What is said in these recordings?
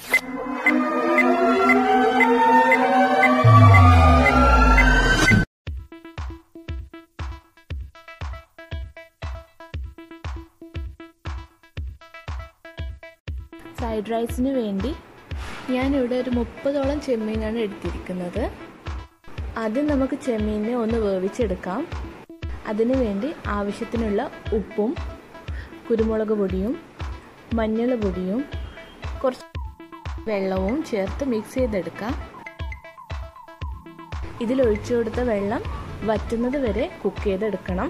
fried റൈസിന് വേണ്ടി ഞാനിവിടെ ഒരു മുപ്പതോളം ചെമ്മീനാണ് എടുത്തിരിക്കുന്നത് ആദ്യം നമുക്ക് ചെമ്മീനെ ഒന്ന് വേവിച്ചെടുക്കാം അതിനു വേണ്ടി ആവശ്യത്തിനുള്ള ഉപ്പും കുരുമുളക് പൊടിയും മഞ്ഞൾ പൊടിയും കുറച്ച് വെള്ളവും ചേർത്ത് മിക്സ് ചെയ്തെടുക്കാം ഇതിൽ ഒഴിച്ചു കൊടുത്ത വെള്ളം വറ്റുന്നത് വരെ കുക്ക് ചെയ്തെടുക്കണം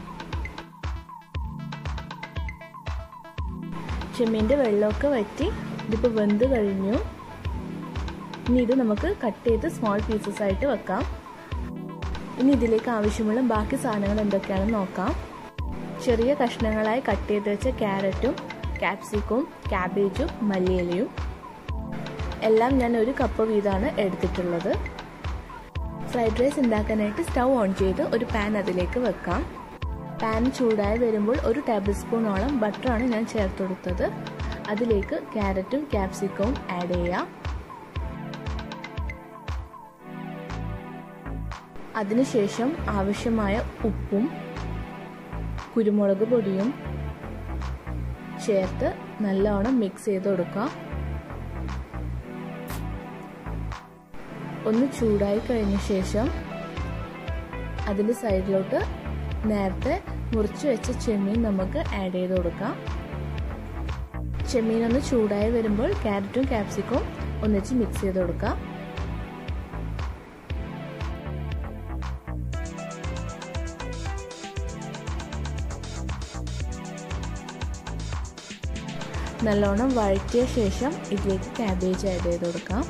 ചെമ്മീൻ്റെ വെള്ളമൊക്കെ വറ്റി ഇതിപ്പോൾ വെന്ത് കഴിഞ്ഞു ഇനി ഇത് നമുക്ക് കട്ട് ചെയ്ത് സ്മോൾ പീസസ് ആയിട്ട് വെക്കാം ഇനി ഇതിലേക്ക് ആവശ്യമുള്ള ബാക്കി സാധനങ്ങൾ എന്തൊക്കെയാണെന്ന് നോക്കാം ചെറിയ കഷ്ണങ്ങളായി കട്ട് ചെയ്ത് വെച്ച ക്യാരറ്റും ക്യാപ്സിക്കും ക്യാബേജും മല്ലിയിലയും എല്ലാം ഞാൻ ഒരു കപ്പ് വീതമാണ് എടുത്തിട്ടുള്ളത് ഫ്രൈഡ് റൈസ് ഉണ്ടാക്കാനായിട്ട് സ്റ്റൗ ഓൺ ചെയ്ത് ഒരു പാൻ അതിലേക്ക് വെക്കാം പാൻ ചൂടായി വരുമ്പോൾ ഒരു ടേബിൾ സ്പൂണോളം ബട്ടറാണ് ഞാൻ ചേർത്ത് കൊടുത്തത് അതിലേക്ക് ക്യാരറ്റും ക്യാപ്സിക്കവും ആഡ് ചെയ്യാം അതിനുശേഷം ആവശ്യമായ ഉപ്പും കുരുമുളക് പൊടിയും ചേർത്ത് നല്ലോണം മിക്സ് ചെയ്ത് കൊടുക്കുക ഒന്ന് ചൂടായി കഴിഞ്ഞ ശേഷം അതിൻ്റെ സൈഡിലോട്ട് നേരത്തെ മുറിച്ച് വെച്ച ചെമ്മീൻ നമുക്ക് ആഡ് ചെയ്ത് കൊടുക്കാം ചെമ്മീൻ ഒന്ന് ചൂടായി വരുമ്പോൾ ക്യാരറ്റും ക്യാപ്സിക്കും ഒന്നിച്ച് മിക്സ് ചെയ്ത് കൊടുക്കാം നല്ലോണം വഴറ്റിയ ശേഷം ഇതിലേക്ക് ക്യാബേജ് ആഡ് ചെയ്ത് കൊടുക്കാം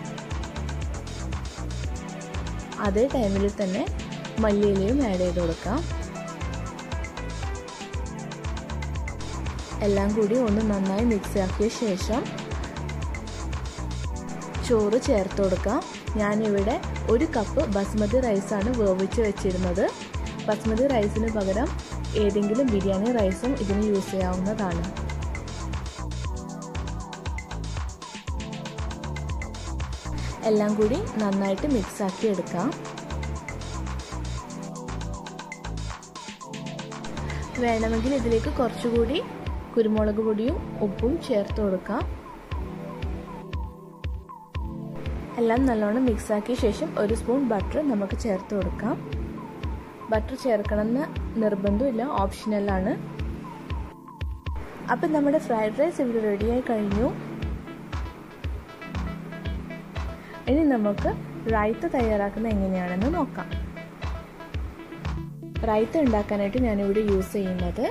അതേ ടൈമിൽ തന്നെ മല്ലിയിലയും ആഡ് ചെയ്ത് കൊടുക്കാം എല്ലാം കൂടി ഒന്ന് നന്നായി മിക്സ് ആക്കിയ ശേഷം ചോറ് ചേർത്ത് കൊടുക്കാം ഞാനിവിടെ ഒരു കപ്പ് ബസ്മതി റൈസാണ് വേവിച്ച് വെച്ചിരുന്നത് ബസ്മതി റൈസിന് പകരം ഏതെങ്കിലും ബിരിയാണി റൈസും ഇതിന് യൂസ് ചെയ്യാവുന്നതാണ് എല്ലാം കൂടി നന്നായിട്ട് മിക്സ് ആക്കി എടുക്കാം വേണമെങ്കിൽ ഇതിലേക്ക് കുറച്ചുകൂടി കുരുമുളക് പൊടിയും ഉപ്പും ചേർത്ത് കൊടുക്കാം എല്ലാം നല്ലോണം മിക്സ് ആക്കിയ ശേഷം ഒരു സ്പൂൺ ബട്ടർ നമുക്ക് ചേർത്ത് കൊടുക്കാം ബട്ടർ ചേർക്കണമെന്ന് നിർബന്ധമില്ല ഓപ്ഷണലാണ് അപ്പം നമ്മുടെ ഫ്രൈഡ് റൈസ് ഇവിടെ റെഡിയായി കഴിഞ്ഞു ഇനി നമുക്ക് റൈത്ത തയ്യാറാക്കുന്ന എങ്ങനെയാണെന്ന് നോക്കാം റൈത്ത ഉണ്ടാക്കാനായിട്ട് ഞാനിവിടെ യൂസ് ചെയ്യുന്നത്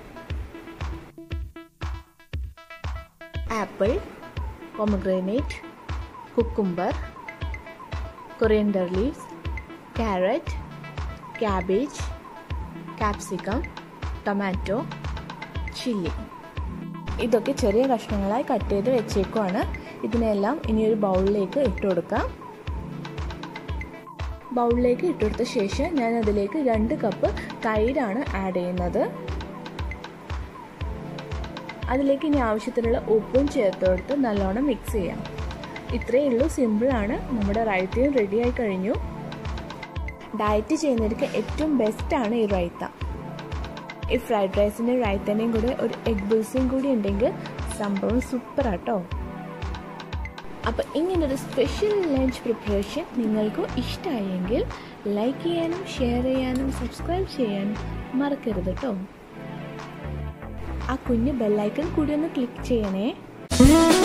apple pomegranate cucumber coriander leaves carrot cabbage capsicum tomato chilli ഇതൊക്കെ ചെറിയ കഷ്ണങ്ങളായി കട്ട് ചെയ്ത് വെച്ചേക്കുവാണ് ഇതിനെല്ലാം ഇനി ഒരു ബൗളിലേക്ക് ഇട്ട് കൊടുക്കാം ബൗളിലേക്ക് ഇട്ടുകൊടുത്ത ശേഷം ഞാൻ അതിലേക്ക് രണ്ട് കപ്പ് തൈരാണ് ആഡ് ചെയ്യുന്നത് അതിലേക്ക് ഇനി ആവശ്യത്തിനുള്ള ഉപ്പും ചേർത്ത് കൊടുത്ത് നല്ലോണം മിക്സ് ചെയ്യാം ഇത്രയേ ഉള്ളൂ സിമ്പിളാണ് നമ്മുടെ റൈത്തയും റെഡിയായി കഴിഞ്ഞു ഡയറ്റ് ചെയ്യുന്നവർക്ക് ഏറ്റവും ബെസ്റ്റാണ് ഈ റൈത്ത ഈ ഫ്രൈഡ് റൈസിൻ്റെയും റൈത്തൻ്റെയും കൂടെ ഒരു എഗ് ബുൾസയും കൂടി ഉണ്ടെങ്കിൽ സംഭവം സൂപ്പറാട്ടോ അപ്പോൾ ഇങ്ങനൊരു സ്പെഷ്യൽ ലഞ്ച് പ്രിപ്പറേഷൻ നിങ്ങൾക്ക് ഇഷ്ടമായെങ്കിൽ ലൈക്ക് ചെയ്യാനും ഷെയർ ചെയ്യാനും സബ്സ്ക്രൈബ് ചെയ്യാനും മറക്കരുത് കേട്ടോ ആ കുഞ്ഞ് ബെല്ലൈക്കൺ കൂടി ഒന്ന് ക്ലിക്ക് ചെയ്യണേ